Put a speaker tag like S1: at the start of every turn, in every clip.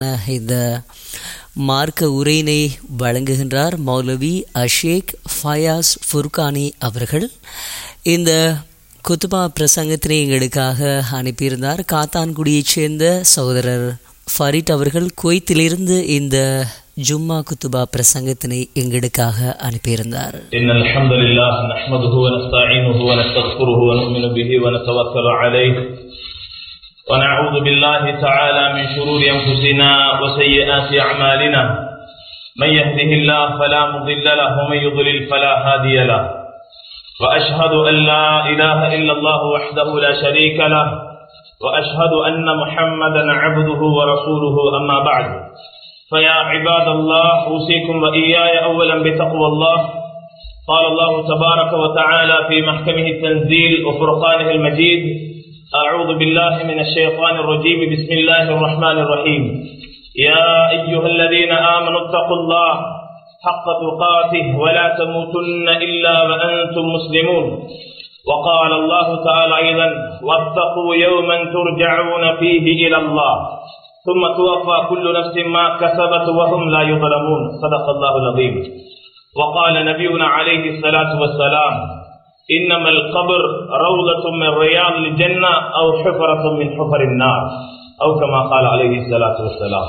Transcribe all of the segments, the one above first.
S1: இந்த மார்க்க உரையினை வழங்குகின்றார் மௌலவி அஷேக் ஃபயாஸ் ஃபுர்கானி அவர்கள் இந்த குத்துபா பிரசங்கத்தினை எங்களுக்காக அனுப்பியிருந்தார் காத்தான்குடியைச் சேர்ந்த சகோதரர் ஃபரிட் அவர்கள் குவைத்திலிருந்து இந்த ஜும்மா குத்துபா பிரசங்கத்தினை எங்களுக்காக அனுப்பியிருந்தார்
S2: إن الحمد لله نحمده ونستعينه ونستغفره ونؤمن به ونتوكل عليه ونعوذ بالله تعالى من شرور أنفسنا وسيئات أعمالنا من يهده الله فلا مضل له ومن يضلل فلا هادي له وأشهد أن لا إله إلا الله وحده لا شريك له وأشهد أن محمدا عبده ورسوله أما بعد فيا عباد الله أوصيكم وإياي أولا بتقوى الله قال الله تبارك وتعالى في محكمه التنزيل وفرقانه المجيد أعوذ بالله من الشيطان الرجيم بسم الله الرحمن الرحيم يا أيها الذين آمنوا اتقوا الله حق تقاته ولا تموتن إلا وأنتم مسلمون وقال الله تعالى أيضا واتقوا يوما ترجعون فيه إلى الله ثم توفى كل نفس ما كسبت وهم لا يظلمون صدق الله العظيم وقال نبينا عليه الصلاة والسلام إنما القبر روضة من رياض الجنة أو حفرة من حفر النار أو كما قال عليه الصلاة والسلام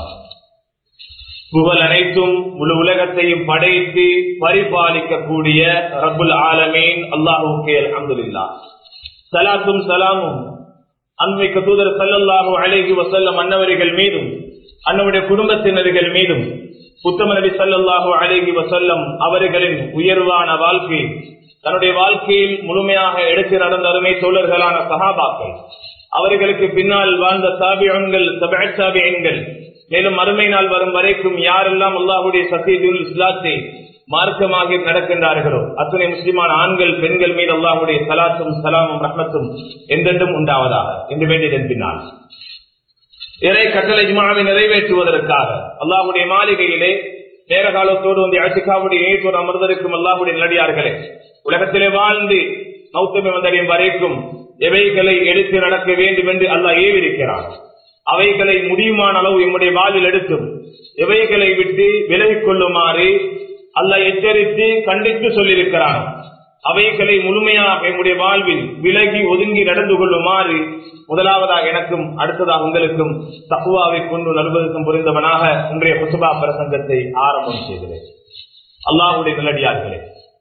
S2: புகழ் அனைத்தும் முழு உலகத்தையும் படைத்து பரிபாலிக்கக்கூடிய ரபுல் ஆலமீன் அல்லாஹுக்கே அல்ஹம்துலில்லாஹ் சலாத்தும் சலாமும் அன்மைக்கு தூதர் சல்லல்லாஹு அலைஹி வஸல்லம் அன்னவர்கள் மீதும் அன்னவருடைய குடும்பத்தினர்கள் மீதும் உத்தம நபி சல்லல்லாஹு அலைஹி வஸல்லம் அவர்களின் உயர்வான வாழ்க்கை தன்னுடைய வாழ்க்கையில் முழுமையாக எடுத்து நடந்த அருமை தோழர்களான சஹாபாக்கள் அவர்களுக்கு பின்னால் வாழ்ந்த சாபியன்கள் சாபியன்கள் மேலும் அருமை நாள் வரும் வரைக்கும் யாரெல்லாம் அல்லாஹுடைய சத்தியதுல் இஸ்லாத்தை மார்க்கமாக நடக்கின்றார்களோ அத்தனை முஸ்லிமான ஆண்கள் பெண்கள் மீது அல்லாஹுடைய சலாத்தும் சலாமும் ரஹ்மத்தும் என்றென்றும் உண்டாவதாக என்று வேண்டியதன் பின்னால் இறை கட்டளை ஜுமாவை நிறைவேற்றுவதற்காக அல்லாஹுடைய மாளிகையிலே நேர காலத்தோடு வந்து அசிகாவுடைய ஏற்றோடு அமர்ந்திருக்கும் அல்லாஹுடைய நல்லடியார்களே உலகத்திலே வாழ்ந்து மௌத்தமை வந்தடையும் வரைக்கும் எவைகளை எடுத்து நடக்க வேண்டும் என்று அல்லாஹ் ஏவிருக்கிறான் அவைகளை முடியுமான அளவு எம்முடைய வாழ்வில் எடுத்தும் எவைகளை விட்டு விலகிக் கொள்ளுமாறு அல்லாஹ் எச்சரித்து கண்டித்து சொல்லியிருக்கிறான் அவைகளை முழுமையாக எம்முடைய வாழ்வில் விலகி ஒதுங்கி நடந்து கொள்ளுமாறு முதலாவதாக எனக்கும் அடுத்ததாக உங்களுக்கும் தக்குவாவை கொண்டு நல்வதற்கும் புரிந்தவனாக இன்றைய குசுபா பிரசங்கத்தை ஆரம்பம் செய்கிறேன் அல்லாஹுடைய நல்லடியார்களே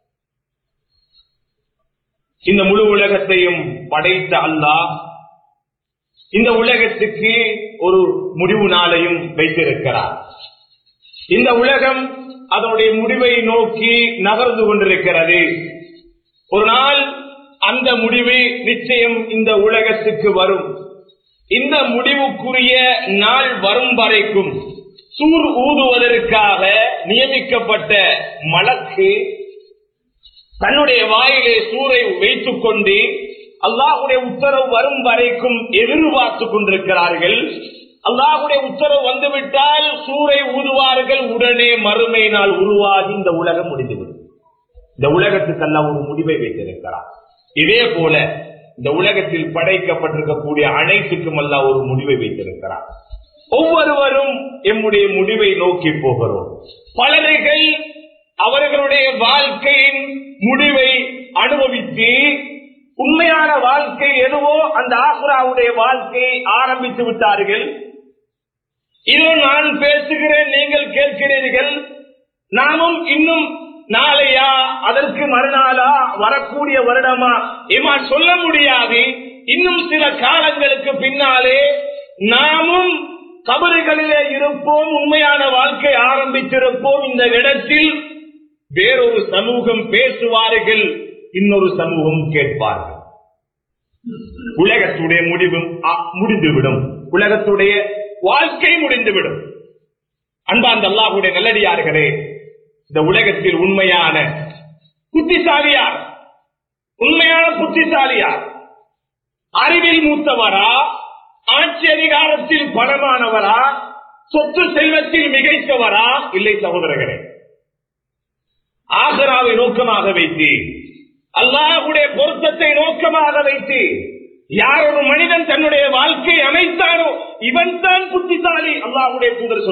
S2: இந்த முழு உலகத்தையும் படைத்த அல்லாஹ் இந்த உலகத்துக்கு ஒரு முடிவு நாளையும் வைத்திருக்கிறார் இந்த உலகம் அதனுடைய முடிவை நோக்கி நகர்ந்து கொண்டிருக்கிறது ஒரு நாள் அந்த முடிவு நிச்சயம் இந்த உலகத்துக்கு வரும் இந்த முடிவுக்குரிய நாள் வரும் வரைக்கும் சூர் ஊதுவதற்காக நியமிக்கப்பட்ட மலக்கு தன்னுடைய வாயிலே சூரை வைத்துக் கொண்டு அல்லாஹுடைய உத்தரவு வரும் வரைக்கும் எதிர்பார்த்து கொண்டிருக்கிறார்கள் அல்லாஹுடைய உத்தரவு வந்துவிட்டால் சூரை ஊதுவார்கள் உடனே மறுமை நாள் உருவாகி இந்த உலகம் முடிந்துவிடும் இந்த உலகத்துக்கு எல்லாம் ஒரு முடிவை வைத்திருக்கிறார் இதே போல இந்த உலகத்தில் படைக்கப்பட்டிருக்கக்கூடிய அனைத்துக்கும் எல்லாம் ஒரு முடிவை வைத்திருக்கிறார் ஒவ்வொருவரும் எம்முடைய முடிவை நோக்கி போகிறோம் பலர்கள் அவர்களுடைய வாழ்க்கையின் முடிவை அனுபவித்து உண்மையான வாழ்க்கை எதுவோ அந்த ஆசுராவுடைய வாழ்க்கையை ஆரம்பித்து விட்டார்கள் இதோ நான் பேசுகிறேன் நீங்கள் கேட்கிறீர்கள் நாமும் இன்னும் நாளையா அதற்கு மறுநாளா வரக்கூடிய வருடமா இமா சொல்ல முடியாது இன்னும் சில காலங்களுக்கு பின்னாலே நாமும் கபறுகளிலே இருப்போம் உண்மையான வாழ்க்கை ஆரம்பித்திருப்போம் இந்த இடத்தில் வேறொரு சமூகம் பேசுவார்கள் இன்னொரு சமூகம் கேட்பார்கள் உலகத்துடைய முடிவும் முடிந்துவிடும் உலகத்துடைய வாழ்க்கை முடிந்துவிடும் அன்பாந்த அல்லாஹுடைய நல்லடியார்களே இந்த உலகத்தில் உண்மையான புத்திசாலியார் உண்மையான புத்திசாலியார் அறிவில் மூத்தவரா ஆட்சி அதிகாரத்தில் பணமானவரா சொத்து செல்வத்தில் மிகைத்தவரா இல்லை சகோதரர்களே ஆகராவை நோக்கமாக வைத்து அல்லாஹுடைய பொருத்தத்தை நோக்கமாக வைத்து யார் ஒரு மனிதன் தன்னுடைய வாழ்க்கை அமைத்தானோ இவன் தான் புத்திசாலி அல்லாஹ்வுடைய தூதர்